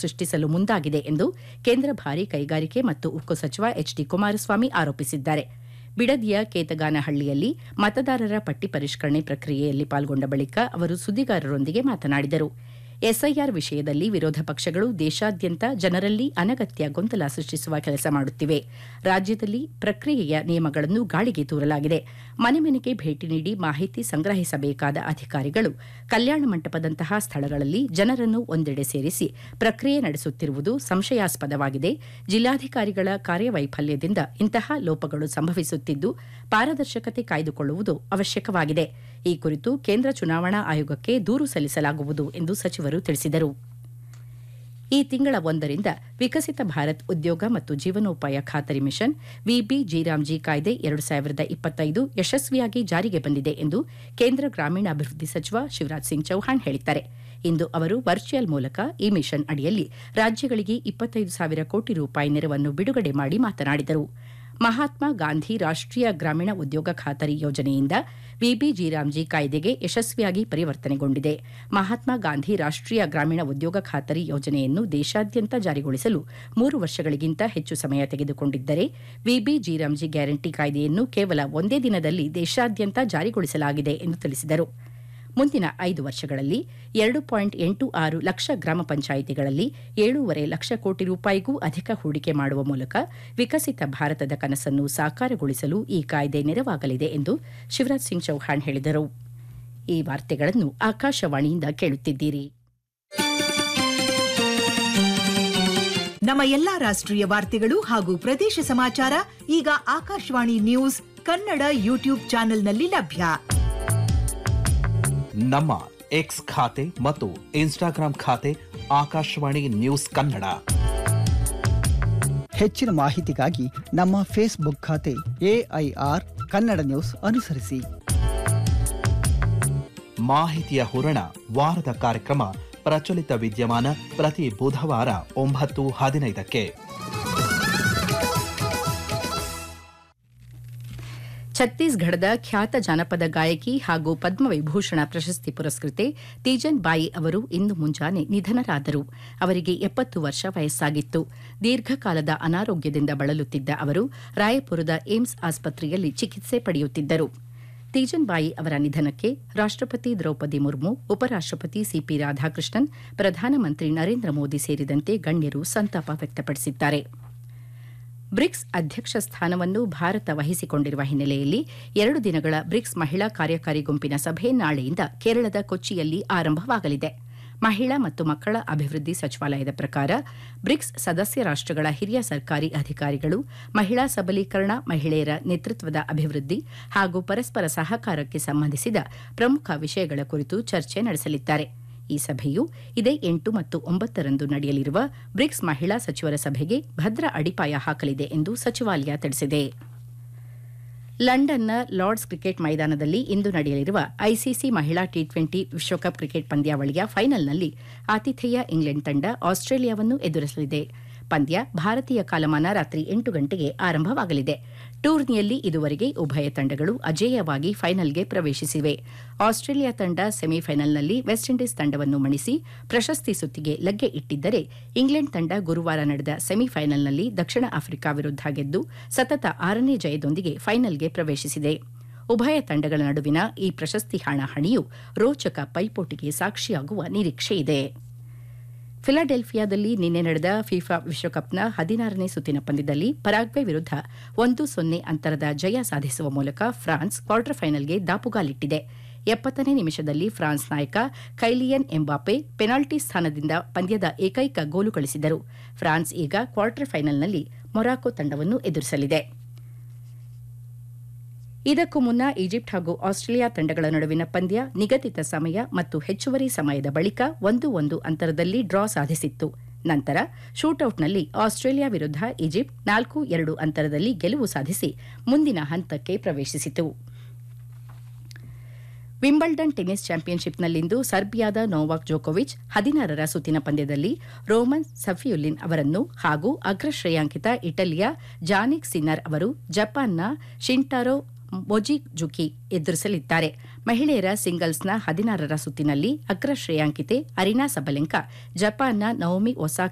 ಸೃಷ್ಟಿಸಲು ಮುಂದಾಗಿದೆ ಎಂದು ಕೇಂದ್ರ ಭಾರಿ ಕೈಗಾರಿಕೆ ಮತ್ತು ಉಕ್ಕು ಸಚಿವ ಎಚ್ ಡಿ ಕುಮಾರಸ್ವಾಮಿ ಆರೋಪಿಸಿದ್ದಾರೆ ಬಿಡದಿಯ ಕೇತಗಾನಹಳ್ಳಿಯಲ್ಲಿ ಮತದಾರರ ಪಟ್ಟಿ ಪರಿಷ್ಕರಣೆ ಪ್ರಕ್ರಿಯೆಯಲ್ಲಿ ಪಾಲ್ಗೊಂಡ ಬಳಿಕ ಅವರು ಸುದ್ದಿಗಾರರೊಂದಿಗೆ ಮಾತನಾಡಿದರು ಎಸ್ಐಆರ್ ವಿಷಯದಲ್ಲಿ ವಿರೋಧ ಪಕ್ಷಗಳು ದೇಶಾದ್ಯಂತ ಜನರಲ್ಲಿ ಅನಗತ್ಯ ಗೊಂದಲ ಸೃಷ್ಟಿಸುವ ಕೆಲಸ ಮಾಡುತ್ತಿವೆ ರಾಜ್ಯದಲ್ಲಿ ಪ್ರಕ್ರಿಯೆಯ ನಿಯಮಗಳನ್ನು ಗಾಳಿಗೆ ತೂರಲಾಗಿದೆ ಮನೆ ಮನೆಗೆ ಭೇಟಿ ನೀಡಿ ಮಾಹಿತಿ ಸಂಗ್ರಹಿಸಬೇಕಾದ ಅಧಿಕಾರಿಗಳು ಕಲ್ಯಾಣ ಮಂಟಪದಂತಹ ಸ್ಥಳಗಳಲ್ಲಿ ಜನರನ್ನು ಒಂದೆಡೆ ಸೇರಿಸಿ ಪ್ರಕ್ರಿಯೆ ನಡೆಸುತ್ತಿರುವುದು ಸಂಶಯಾಸ್ಪದವಾಗಿದೆ ಜಿಲ್ಲಾಧಿಕಾರಿಗಳ ಕಾರ್ಯವೈಫಲ್ಯದಿಂದ ಇಂತಹ ಲೋಪಗಳು ಸಂಭವಿಸುತ್ತಿದ್ದು ಪಾರದರ್ಶಕತೆ ಕಾಯ್ದುಕೊಳ್ಳುವುದು ಅವಶ್ಯಕವಾಗಿದೆ ಈ ಕುರಿತು ಕೇಂದ್ರ ಚುನಾವಣಾ ಆಯೋಗಕ್ಕೆ ದೂರು ಸಲ್ಲಿಸಲಾಗುವುದು ಎಂದು ಸಚಿವರು ತಿಳಿಸಿದರು ಈ ತಿಂಗಳ ಒಂದರಿಂದ ವಿಕಸಿತ ಭಾರತ್ ಉದ್ಯೋಗ ಮತ್ತು ಜೀವನೋಪಾಯ ಖಾತರಿ ಮಿಷನ್ ವಿಬಿ ಜಿರಾಮ್ಜಿ ಕಾಯ್ದೆ ಎರಡು ಸಾವಿರದ ಇಪ್ಪತ್ತೈದು ಯಶಸ್ವಿಯಾಗಿ ಜಾರಿಗೆ ಬಂದಿದೆ ಎಂದು ಕೇಂದ್ರ ಗ್ರಾಮೀಣಾಭಿವೃದ್ಧಿ ಸಚಿವ ಶಿವರಾಜ್ ಸಿಂಗ್ ಚೌಹಾಣ್ ಹೇಳಿದ್ದಾರೆ ಇಂದು ಅವರು ವರ್ಚುವಲ್ ಮೂಲಕ ಈ ಮಿಷನ್ ಅಡಿಯಲ್ಲಿ ರಾಜ್ಯಗಳಿಗೆ ಇಪ್ಪತ್ತೈದು ಸಾವಿರ ಕೋಟಿ ರೂಪಾಯಿ ನೆರವನ್ನು ಬಿಡುಗಡೆ ಮಾಡಿ ಮಾತನಾಡಿದರು ಮಹಾತ್ಮ ಗಾಂಧಿ ರಾಷ್ಟೀಯ ಗ್ರಾಮೀಣ ಉದ್ಯೋಗ ಖಾತರಿ ಯೋಜನೆಯಿಂದ ವಿಬಿಜಿರಾಮ್ಜಿ ಕಾಯ್ದೆಗೆ ಯಶಸ್ವಿಯಾಗಿ ಪರಿವರ್ತನೆಗೊಂಡಿದೆ ಮಹಾತ್ಮ ಗಾಂಧಿ ರಾಷ್ಟೀಯ ಗ್ರಾಮೀಣ ಉದ್ಯೋಗ ಖಾತರಿ ಯೋಜನೆಯನ್ನು ದೇಶಾದ್ಯಂತ ಜಾರಿಗೊಳಿಸಲು ಮೂರು ವರ್ಷಗಳಿಗಿಂತ ಹೆಚ್ಚು ಸಮಯ ತೆಗೆದುಕೊಂಡಿದ್ದರೆ ವಿಬಿಜಿರಾಮ್ಜಿ ಗ್ಯಾರಂಟಿ ಕಾಯ್ದೆಯನ್ನು ಕೇವಲ ಒಂದೇ ದಿನದಲ್ಲಿ ದೇಶಾದ್ಯಂತ ಜಾರಿಗೊಳಿಸಲಾಗಿದೆ ಎಂದು ತಿಳಿಸಿದರು ಮುಂದಿನ ಐದು ವರ್ಷಗಳಲ್ಲಿ ಎರಡು ಪಾಯಿಂಟ್ ಎಂಟು ಆರು ಲಕ್ಷ ಗ್ರಾಮ ಪಂಚಾಯಿತಿಗಳಲ್ಲಿ ಏಳೂವರೆ ಲಕ್ಷ ಕೋಟಿ ರೂಪಾಯಿಗೂ ಅಧಿಕ ಹೂಡಿಕೆ ಮಾಡುವ ಮೂಲಕ ವಿಕಸಿತ ಭಾರತದ ಕನಸನ್ನು ಸಾಕಾರಗೊಳಿಸಲು ಈ ಕಾಯ್ದೆ ನೆರವಾಗಲಿದೆ ಎಂದು ಶಿವರಾಜ್ ಸಿಂಗ್ ಚೌಹಾಣ್ ಹೇಳಿದರು ಈ ವಾರ್ತೆಗಳನ್ನು ಆಕಾಶವಾಣಿಯಿಂದ ಕೇಳುತ್ತಿದ್ದೀರಿ ನಮ್ಮ ಎಲ್ಲಾ ರಾಷ್ಟ್ರೀಯ ವಾರ್ತೆಗಳು ಹಾಗೂ ಪ್ರದೇಶ ಸಮಾಚಾರ ಈಗ ಆಕಾಶವಾಣಿ ನ್ಯೂಸ್ ಕನ್ನಡ ಯೂಟ್ಯೂಬ್ ಚಾನೆಲ್ನಲ್ಲಿ ಲಭ್ಯ ನಮ್ಮ ಎಕ್ಸ್ ಖಾತೆ ಮತ್ತು ಇನ್ಸ್ಟಾಗ್ರಾಂ ಖಾತೆ ಆಕಾಶವಾಣಿ ನ್ಯೂಸ್ ಕನ್ನಡ ಹೆಚ್ಚಿನ ಮಾಹಿತಿಗಾಗಿ ನಮ್ಮ ಫೇಸ್ಬುಕ್ ಖಾತೆ ಎಐಆರ್ ಕನ್ನಡ ನ್ಯೂಸ್ ಅನುಸರಿಸಿ ಮಾಹಿತಿಯ ಹೂರಣ ವಾರದ ಕಾರ್ಯಕ್ರಮ ಪ್ರಚಲಿತ ವಿದ್ಯಮಾನ ಪ್ರತಿ ಬುಧವಾರ ಒಂಬತ್ತು ಹದಿನೈದಕ್ಕೆ ಛತ್ತೀಸ್ಗಢದ ಖ್ಯಾತ ಜಾನಪದ ಗಾಯಕಿ ಹಾಗೂ ಪದ್ಮವಿಭೂಷಣ ಪ್ರಶಸ್ತಿ ಪುರಸ್ಕೃತೆ ತೀಜನ್ ಬಾಯಿ ಅವರು ಇಂದು ಮುಂಜಾನೆ ನಿಧನರಾದರು ಅವರಿಗೆ ಎಪ್ಪತ್ತು ವರ್ಷ ವಯಸ್ಸಾಗಿತ್ತು ದೀರ್ಘಕಾಲದ ಅನಾರೋಗ್ಯದಿಂದ ಬಳಲುತ್ತಿದ್ದ ಅವರು ರಾಯಪುರದ ಏಮ್ಸ್ ಆಸ್ಪತ್ರೆಯಲ್ಲಿ ಚಿಕಿತ್ಸೆ ಪಡೆಯುತ್ತಿದ್ದರು ತೀಜನ್ ಬಾಯಿ ಅವರ ನಿಧನಕ್ಕೆ ರಾಷ್ಟಪತಿ ದ್ರೌಪದಿ ಮುರ್ಮು ಉಪರಾಷ್ಟಪತಿ ಸಿಪಿ ರಾಧಾಕೃಷ್ಣನ್ ಪ್ರಧಾನಮಂತ್ರಿ ನರೇಂದ್ರ ಮೋದಿ ಸೇರಿದಂತೆ ಗಣ್ಯರು ಸಂತಾಪ ವ್ಯಕ್ತಪಡಿಸಿದ್ದಾರೆ ಬ್ರಿಕ್ಸ್ ಅಧ್ಯಕ್ಷ ಸ್ಥಾನವನ್ನು ಭಾರತ ವಹಿಸಿಕೊಂಡಿರುವ ಹಿನ್ನೆಲೆಯಲ್ಲಿ ಎರಡು ದಿನಗಳ ಬ್ರಿಕ್ಸ್ ಮಹಿಳಾ ಕಾರ್ಯಕಾರಿ ಗುಂಪಿನ ಸಭೆ ನಾಳೆಯಿಂದ ಕೇರಳದ ಕೊಚ್ಚಿಯಲ್ಲಿ ಆರಂಭವಾಗಲಿದೆ ಮಹಿಳಾ ಮತ್ತು ಮಕ್ಕಳ ಅಭಿವೃದ್ಧಿ ಸಚಿವಾಲಯದ ಪ್ರಕಾರ ಬ್ರಿಕ್ಸ್ ಸದಸ್ಯ ರಾಷ್ಟಗಳ ಹಿರಿಯ ಸರ್ಕಾರಿ ಅಧಿಕಾರಿಗಳು ಮಹಿಳಾ ಸಬಲೀಕರಣ ಮಹಿಳೆಯರ ನೇತೃತ್ವದ ಅಭಿವೃದ್ಧಿ ಹಾಗೂ ಪರಸ್ಪರ ಸಹಕಾರಕ್ಕೆ ಸಂಬಂಧಿಸಿದ ಪ್ರಮುಖ ವಿಷಯಗಳ ಕುರಿತು ಚರ್ಚೆ ನಡೆಸಲಿದ್ದಾರೆ ಈ ಸಭೆಯು ಇದೇ ಎಂಟು ಮತ್ತು ಒಂಬತ್ತರಂದು ನಡೆಯಲಿರುವ ಬ್ರಿಕ್ಸ್ ಮಹಿಳಾ ಸಚಿವರ ಸಭೆಗೆ ಭದ್ರ ಅಡಿಪಾಯ ಹಾಕಲಿದೆ ಎಂದು ಸಚಿವಾಲಯ ತಿಳಿಸಿದೆ ಲಂಡನ್ನ ಲಾರ್ಡ್ಸ್ ಕ್ರಿಕೆಟ್ ಮೈದಾನದಲ್ಲಿ ಇಂದು ನಡೆಯಲಿರುವ ಐಸಿಸಿ ಮಹಿಳಾ ಟಿ ಟ್ವೆಂಟಿ ವಿಶ್ವಕಪ್ ಕ್ರಿಕೆಟ್ ಪಂದ್ಯಾವಳಿಯ ಫೈನಲ್ನಲ್ಲಿ ಆತಿಥೇಯ ಇಂಗ್ಲೆಂಡ್ ತಂಡ ಆಸ್ಟ್ರೇಲಿಯಾವನ್ನು ಎದುರಿಸಲಿದೆ ಪಂದ್ಯ ಭಾರತೀಯ ಕಾಲಮಾನ ರಾತ್ರಿ ಎಂಟು ಗಂಟೆಗೆ ಆರಂಭವಾಗಲಿದೆ ಟೂರ್ನಿಯಲ್ಲಿ ಇದುವರೆಗೆ ಉಭಯ ತಂಡಗಳು ಅಜೇಯವಾಗಿ ಫೈನಲ್ಗೆ ಪ್ರವೇಶಿಸಿವೆ ಆಸ್ಟ್ರೇಲಿಯಾ ತಂಡ ಸೆಮಿಫೈನಲ್ನಲ್ಲಿ ವೆಸ್ಟ್ ಇಂಡೀಸ್ ತಂಡವನ್ನು ಮಣಿಸಿ ಪ್ರಶಸ್ತಿ ಸುತ್ತಿಗೆ ಲಗ್ಗೆ ಇಟ್ಟಿದ್ದರೆ ಇಂಗ್ಲೆಂಡ್ ತಂಡ ಗುರುವಾರ ನಡೆದ ಸೆಮಿಫೈನಲ್ನಲ್ಲಿ ದಕ್ಷಿಣ ಆಫ್ರಿಕಾ ವಿರುದ್ಧ ಗೆದ್ದು ಸತತ ಆರನೇ ಜಯದೊಂದಿಗೆ ಫೈನಲ್ಗೆ ಪ್ರವೇಶಿಸಿದೆ ಉಭಯ ತಂಡಗಳ ನಡುವಿನ ಈ ಪ್ರಶಸ್ತಿ ಹಣಾಹಣಿಯು ರೋಚಕ ಪೈಪೋಟಿಗೆ ಸಾಕ್ಷಿಯಾಗುವ ನಿರೀಕ್ಷೆಯಿದೆ ಫಿಲಾಡೆಲ್ಫಿಯಾದಲ್ಲಿ ನಿನ್ನೆ ನಡೆದ ಫಿಫಾ ವಿಶ್ವಕಪ್ನ ಹದಿನಾರನೇ ಸುತ್ತಿನ ಪಂದ್ಯದಲ್ಲಿ ಪರಾಗ್ವೆ ವಿರುದ್ಧ ಒಂದು ಸೊನ್ನೆ ಅಂತರದ ಜಯ ಸಾಧಿಸುವ ಮೂಲಕ ಫ್ರಾನ್ಸ್ ಕ್ವಾರ್ಟರ್ ಫೈನಲ್ಗೆ ದಾಪುಗಾಲಿಟ್ಟಿದೆ ಎಪ್ಪತ್ತನೇ ನಿಮಿಷದಲ್ಲಿ ಫ್ರಾನ್ಸ್ ನಾಯಕ ಕೈಲಿಯನ್ ಎಂಬಾಪೆ ಪೆನಾಲ್ಟಿ ಸ್ಥಾನದಿಂದ ಪಂದ್ಯದ ಏಕೈಕ ಗೋಲು ಗಳಿಸಿದರು ಫ್ರಾನ್ಸ್ ಈಗ ಕ್ವಾರ್ಟರ್ ಫೈನಲ್ನಲ್ಲಿ ಮೊರಾಕೊ ತಂಡವನ್ನು ಎದುರಿಸಲಿದೆ ಇದಕ್ಕೂ ಮುನ್ನ ಈಜಿಪ್ಟ್ ಹಾಗೂ ಆಸ್ಟ್ರೇಲಿಯಾ ತಂಡಗಳ ನಡುವಿನ ಪಂದ್ಯ ನಿಗದಿತ ಸಮಯ ಮತ್ತು ಹೆಚ್ಚುವರಿ ಸಮಯದ ಬಳಿಕ ಒಂದು ಒಂದು ಅಂತರದಲ್ಲಿ ಡ್ರಾ ಸಾಧಿಸಿತ್ತು ನಂತರ ಶೂಟೌಟ್ನಲ್ಲಿ ಆಸ್ಟ್ರೇಲಿಯಾ ವಿರುದ್ಧ ಈಜಿಪ್ಟ್ ನಾಲ್ಕು ಎರಡು ಅಂತರದಲ್ಲಿ ಗೆಲುವು ಸಾಧಿಸಿ ಮುಂದಿನ ಹಂತಕ್ಕೆ ಪ್ರವೇಶಿಸಿತು ವಿಂಬಲ್ಡನ್ ಟೆನ್ನಿಸ್ ಚಾಂಪಿಯನ್ಶಿಪ್ನಲ್ಲಿಂದು ಸರ್ಬಿಯಾದ ನೋವಾಕ್ ಜೋಕೋವಿಚ್ ಹದಿನಾರರ ಸುತ್ತಿನ ಪಂದ್ಯದಲ್ಲಿ ರೋಮನ್ ಸಫಿಯುಲ್ಲಿನ್ ಅವರನ್ನು ಹಾಗೂ ಅಗ್ರ ಶ್ರೇಯಾಂಕಿತ ಇಟಲಿಯ ಜಾನಿಕ್ ಸಿನ್ನರ್ ಅವರು ಜಪಾನ್ನ ಶಿಂಟಾರೋ ಮೊಜಿಜುಕಿ ಎದುರಿಸಲಿದ್ದಾರೆ ಮಹಿಳೆಯರ ಸಿಂಗಲ್ಸ್ನ ಹದಿನಾರರ ಸುತ್ತಿನಲ್ಲಿ ಅಗ್ರ ಶ್ರೇಯಾಂಕಿತೆ ಅರಿನಾ ಸಬಲೆಂಕಾ ಜಪಾನ್ನ ನವೋಮಿ ಒಸಾಕ